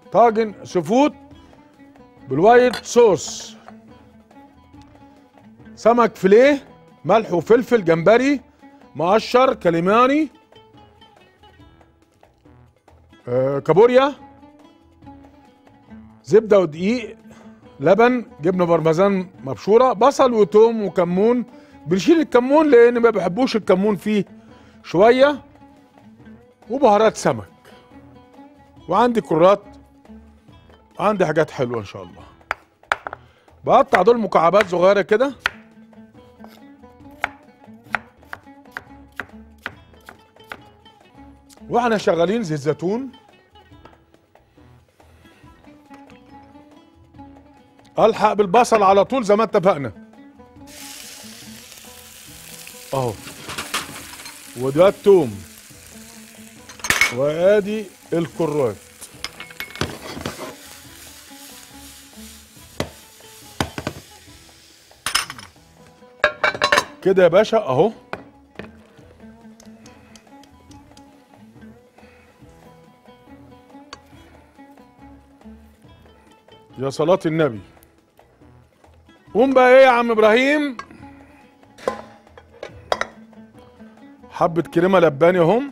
طاجن سفود بالوايت صوص سمك فيليه ملح وفلفل جمبري مقشر كاليماني آه كابوريا زبده ودقيق لبن جبنه بارميزان مبشوره بصل وتوم وكمون بنشيل الكمون لان ما بحبوش الكمون فيه شويه وبهارات سمك وعندي كرات عندي حاجات حلوه ان شاء الله بقطع دول مكعبات صغيره كده واحنا شغالين زيت زيتون الحق بالبصل على طول زي ما اتفقنا اهو وده التوم وادي الكرات كده يا باشا اهو يا صلاة النبي قوم بقى ايه يا عم ابراهيم حبة كريمة لباني اهم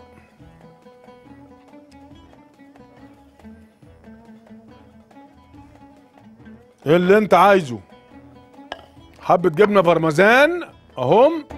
اللي انت عايزه حبة جبنة بارميزان اهم